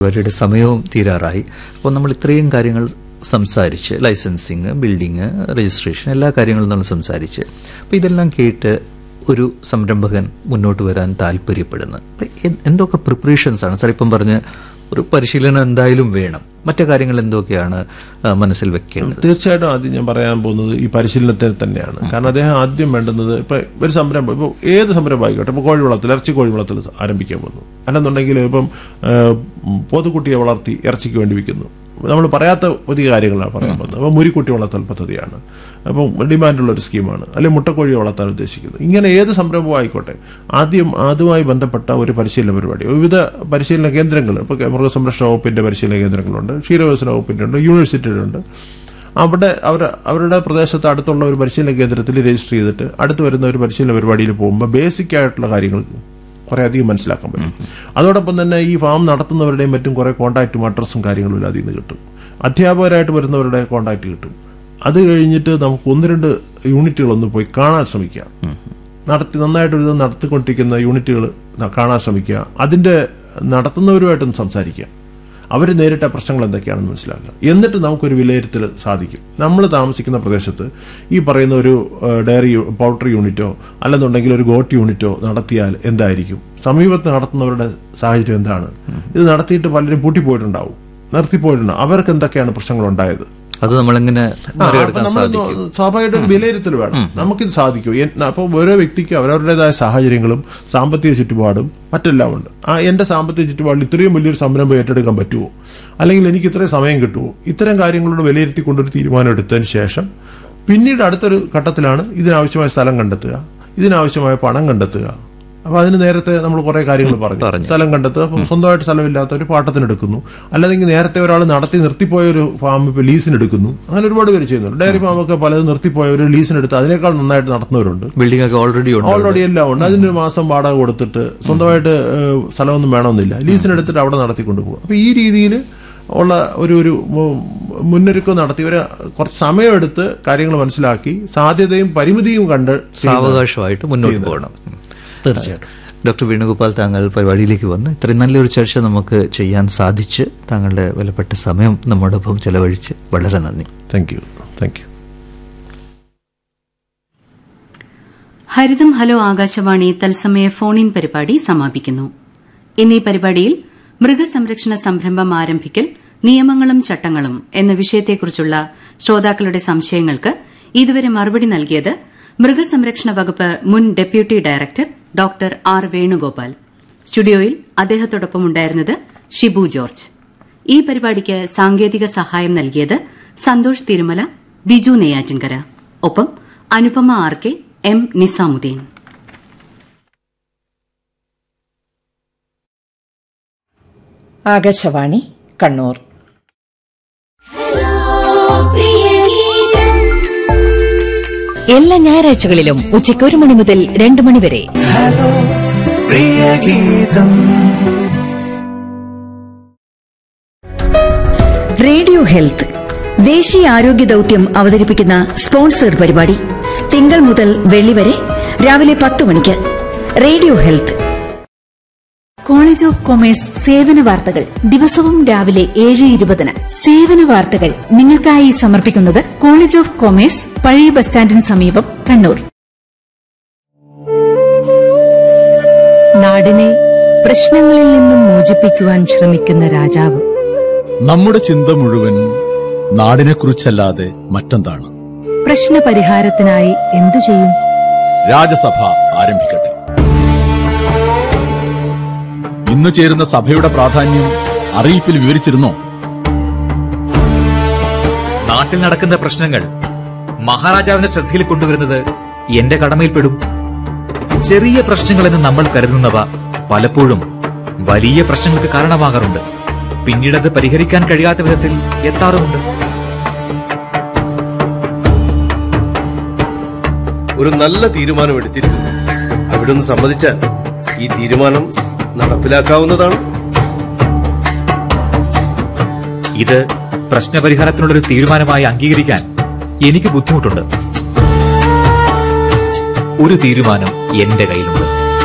പരിപാടിയുടെ സമയവും തീരാറായി അപ്പോൾ നമ്മൾ ഇത്രയും കാര്യങ്ങൾ സംസാരിച്ച് ലൈസൻസിങ് ബിൽഡിങ് രജിസ്ട്രേഷൻ എല്ലാ കാര്യങ്ങളും നമ്മൾ സംസാരിച്ച് അപ്പോൾ ഇതെല്ലാം കേട്ട് ഒരു സംരംഭകൻ മുന്നോട്ട് വരാൻ താല്പര്യപ്പെടുന്നത് അപ്പോൾ എ- എന്തൊക്കെ പ്രിപ്പറേഷൻസ് ആണ് സാർ ഇപ്പം പറഞ്ഞ് ഒരു പരിശീലനം എന്തായാലും വേണം മറ്റു കാര്യങ്ങൾ എന്തൊക്കെയാണ് ആ, മനസ്സിൽ വെക്കേണ്ടത് തീർച്ചയായിട്ടും ആദ്യം ഞാൻ പറയാൻ പോകുന്നത് ഈ പരിശീലനത്തെ തന്നെയാണ് കാരണം അദ്ദേഹം ആദ്യം വേണ്ടുന്നത് ഇപ്പൊ ഒരു സംരംഭം ഇപ്പോൾ ഏത് സംരംഭം ആയിക്കോട്ടെ ഇപ്പോൾ കോഴി വളർത്തൽ ഇറച്ചി കോഴി വളർത്തൽ ആരംഭിക്കാൻ പോകുന്നു അല്ലെന്നുണ്ടെങ്കിൽ ഇപ്പം ആ, പോത്തുകുട്ടിയെ വളർത്തി ഇറച്ചിക്ക് വേണ്ടി വിൽക്കുന്നു നമ്മൾ പറയാത്ത പുതിയ കാര്യങ്ങളാണ് പറയാൻ പോകുന്നത് അപ്പോൾ മുരിക്കുട്ടി വളർത്തൽ പദ്ധതിയാണ് അപ്പം ഡിമാൻഡുള്ള ഒരു സ്കീമാണ് അല്ലെങ്കിൽ മുട്ടക്കോഴിയെ വളർത്താൻ ഉദ്ദേശിക്കുന്നത് ഇങ്ങനെ ഏത് സംരംഭവും ആയിക്കോട്ടെ ആദ്യം അതുമായി ബന്ധപ്പെട്ട ഒരു പരിശീലന പരിപാടി വിവിധ പരിശീലന കേന്ദ്രങ്ങൾ ഇപ്പോൾ മൃഗസംരക്ഷണ വകുപ്പിന്റെ പരിശീലന കേന്ദ്രങ്ങളുണ്ട് ക്ഷീരവികസന വകുപ്പിന്റെ ഉണ്ട് യൂണിവേഴ്സിറ്റിയുടെ അവിടെ അവർ അവരുടെ പ്രദേശത്ത് അടുത്തുള്ള ഒരു പരിശീലന കേന്ദ്രത്തിൽ രജിസ്റ്റർ ചെയ്തിട്ട് അടുത്ത് വരുന്ന ഒരു പരിശീലന പരിപാടിയിൽ പോകുമ്പോൾ ബേസിക് ആയിട്ടുള്ള കാര്യങ്ങൾ കുറെ അധികം മനസ്സിലാക്കാൻ പറ്റും അതോടൊപ്പം തന്നെ ഈ ഫാം നടത്തുന്നവരുടെയും മറ്റും കുറെ കോൺടാക്റ്റും അഡ്രസ്സും കാര്യങ്ങളും എല്ലാം അതിൽ നിന്ന് കിട്ടും അധ്യാപകരായിട്ട് വരുന്നവരുടെ കോൺടാക്റ്റ് കിട്ടും അത് കഴിഞ്ഞിട്ട് നമുക്ക് ഒന്ന് രണ്ട് യൂണിറ്റുകളൊന്ന് പോയി കാണാൻ ശ്രമിക്കാം നടത്തി നന്നായിട്ട് ഇത് നടത്തിക്കൊണ്ടിരിക്കുന്ന യൂണിറ്റുകൾ കാണാൻ ശ്രമിക്കുക അതിന്റെ നടത്തുന്നവരുമായിട്ടൊന്ന് സംസാരിക്കുക അവർ നേരിട്ട പ്രശ്നങ്ങൾ എന്തൊക്കെയാണെന്ന് മനസ്സിലാക്കുക എന്നിട്ട് നമുക്കൊരു വിലയിരുത്തൽ സാധിക്കും നമ്മൾ താമസിക്കുന്ന പ്രദേശത്ത് ഈ പറയുന്ന ഒരു ഏഹ്, ഡയറി യു- പൗൾട്രി യൂണിറ്റോ അല്ലെന്നുണ്ടെങ്കിൽ ഒരു ഗോട്ട് യൂണിറ്റോ നടത്തിയാൽ എന്തായിരിക്കും സമീപത്ത് നടത്തുന്നവരുടെ സാഹചര്യം എന്താണ് ഇത് നടത്തിയിട്ട് പലരും പൂട്ടിപ്പോയിട്ടുണ്ടാവും നിർത്തിപ്പോയിട്ടുണ്ടാവും അവർക്ക് എന്തൊക്കെയാണ് പ്രശ്നങ്ങൾ ഉണ്ടായത് അത് നമ്മളെങ്ങനെ ആ, മറികടക്കാൻ അപ്പൊ നമ്മൾ സാധിക്കും സ്വാഭാവികമായിട്ടും വിലയിരുത്തൽ വേണം നമുക്കിത് സാധിക്കും എൻ- അപ്പോൾ ഓരോ വ്യക്തിക്കും അവരവരുടേതായ സാഹചര്യങ്ങളും സാമ്പത്തിക ചുറ്റുപാടും മറ്റെല്ലാം ഉണ്ട് ആ എന്റെ സാമ്പത്തിക ചുറ്റുപാടിൽ ഇത്രയും വലിയൊരു സംരംഭം ഏറ്റെടുക്കാൻ പറ്റുമോ അല്ലെങ്കിൽ എനിക്ക് ഇത്രയും സമയം കിട്ടുമോ ഇത്തരം കാര്യങ്ങളോട് വിലയിരുത്തിക്കൊണ്ടൊരു തീരുമാനം എടുത്തതിന് ശേഷം പിന്നീട് അടുത്തൊരു ഘട്ടത്തിലാണ് ഇതിനാവശ്യമായ സ്ഥലം കണ്ടെത്തുക ഇതിനാവശ്യമായ പണം കണ്ടെത്തുക അപ്പൊ അതിന് നേരത്തെ നമ്മൾ കുറെ കാര്യങ്ങൾ പറഞ്ഞു പറഞ്ഞു. സ്ഥലം കണ്ടെത്തുക അപ്പം സ്വന്തമായിട്ട് സ്ഥലമില്ലാത്ത ഒരു പാട്ടത്തിനെടുക്കുന്നു അല്ലെങ്കിൽ നേരത്തെ ഒരാൾ നടത്തി നിർത്തിപ്പോയ ഒരു ഫാം ഇപ്പൊ ലീസിനെടുക്കുന്നു അങ്ങനെ ഒരുപാട് പേര് ചെയ്യുന്നുണ്ട് ഡയറി ഫാമൊക്കെ പലതും നിർത്തിപ്പോയ ഒരു ലീസിനെടുത്ത് അതിനേക്കാൾ നന്നായിട്ട് നടത്തുന്നവരുണ്ട് ബിൽഡിംഗ് ഒക്കെ ഓൾറെഡി ഉണ്ട് ഓൾറെഡി എല്ലാം ഉണ്ട് അതിന് ഒരു മാസം വാടക കൊടുത്തിട്ട് സ്വന്തമായിട്ട് ഏഹ്, സ്ഥലമൊന്നും വേണമെന്നില്ല ലീസിനെടുത്തിട്ട് അവിടെ നടത്തിക്കൊണ്ട് പോകും അപ്പൊ ഈ രീതിയിൽ ഉള്ള ഒരു ഒരു മു- മുന്നൊരുക്കം നടത്തി ഒരു കുറച്ച് സമയമെടുത്ത് കാര്യങ്ങൾ മനസ്സിലാക്കി സാധ്യതയും പരിമിതിയും കണ്ട് സാവകാശമായിട്ട് മുന്നോട്ട് പോകണം തീർച്ചയായിട്ടും ഡോക്ടർ വേണുഗോപാൽ താങ്കൾ പരിപാടിയിലേക്ക് വന്ന് ഇത്രയും നല്ലൊരു ചർച്ച നമുക്ക് ചെയ്യാൻ സാധിച്ച് താങ്കളുടെ വിലപ്പെട്ട സമയം നമ്മോടൊപ്പം ചെലവഴിച്ച് വളരെ നന്ദി താങ്ക് യു താങ്ക് യു ഹരിതം ഹലോ ആകാശവാണി തത്സമയ ഫോൺ ഇൻ പരിപാടി സമാപിക്കുന്നു ഇന്നീ പരിപാടിയിൽ മൃഗസംരക്ഷണ സംരംഭം ആരംഭിക്കൽ നിയമങ്ങളും ചട്ടങ്ങളും എന്ന വിഷയത്തെക്കുറിച്ചുള്ള ശ്രോതാക്കളുടെ സംശയങ്ങൾക്ക് ഇതുവരെ മറുപടി നൽകിയത് മൃഗസംരക്ഷണ വകുപ്പ് മുൻ deputy director doctor R Venugopal സ്റ്റുഡിയോയിൽ അദ്ദേഹത്തോടൊപ്പം ഉണ്ടായിരുന്നത് ഷിബു ജോർജ് ഈ പരിപാടിക്ക് സാങ്കേതിക സഹായം നൽകിയത് സന്തോഷ് തിരുമല ബിജു നെയ്യാറ്റിൻകര ഒപ്പം Anupama R K M Nizamuddin Akashvani Kannur എല്ലാ ഞായറാഴ്ചകളിലും ഉച്ചയ്ക്ക് ഒരു മണി മുതൽ രണ്ട് മണി വരെ റേഡിയോ ഹെൽത്ത് ദേശീയ ആരോഗ്യ ദൗത്യം അവതരിപ്പിക്കുന്ന സ്പോൺസേഡ് പരിപാടി തിങ്കൾ മുതൽ വെള്ളി വരെ രാവിലെ പത്ത് മണിക്ക് radio health college of commerce സേവന വാർത്തകൾ ദിവസവും രാവിലെ ഏഴ് ഇരുപതിന് സേവന വാർത്തകൾ നിങ്ങൾക്കായി സമർപ്പിക്കുന്നത് കോളേജ് ഓഫ് കൊമേഴ്സ് പഴയ ബസ് സ്റ്റാൻഡിന് സമീപം കണ്ണൂർ നാടിനെ പ്രശ്നങ്ങളിൽ നിന്നും മോചിപ്പിക്കുവാൻ ശ്രമിക്കുന്ന രാജാവ് നമ്മുടെ ചിന്ത മുഴുവൻ നാടിനെക്കുറിച്ചല്ലാതെ മറ്റെന്താണ് പ്രശ്നപരിഹാരത്തിനായി എന്തു ചെയ്യും രാജസഭ ആരംഭിക്കട്ടെ ഇന്ന് ചേരുന്ന സഭയുടെ പ്രാധാന്യം അറിയിപ്പിൽ വിവരിച്ചിരുന്നോ നാട്ടിൽ നടക്കുന്ന പ്രശ്നങ്ങൾ മഹാരാജാവിന്റെ ശ്രദ്ധയിൽ കൊണ്ടുവരുന്നത് എന്റെ കടമയിൽപ്പെടും ചെറിയ പ്രശ്നങ്ങളെന്ന് നമ്മൾ കരുതുന്നവ പലപ്പോഴും വലിയ പ്രശ്നങ്ങൾക്ക് കാരണമാകാറുണ്ട് പിന്നീട് അത് പരിഹരിക്കാൻ കഴിയാത്ത വിധത്തിൽ എത്താറുമുണ്ട് ഒരു നല്ല തീരുമാനം എടുത്തിരിക്കുന്നു അവിടുന്ന് സമ്മതിച്ചാൽ ഈ തീരുമാനം നടപ്പിലാക്കാവുന്നതാണ് ഇത് പ്രശ്നപരിഹാരത്തിനുള്ളൊരു തീരുമാനമായി അംഗീകരിക്കാൻ എനിക്ക് ബുദ്ധിമുട്ടുണ്ട് ഒരു തീരുമാനം എന്റെ കയ്യിലുണ്ട്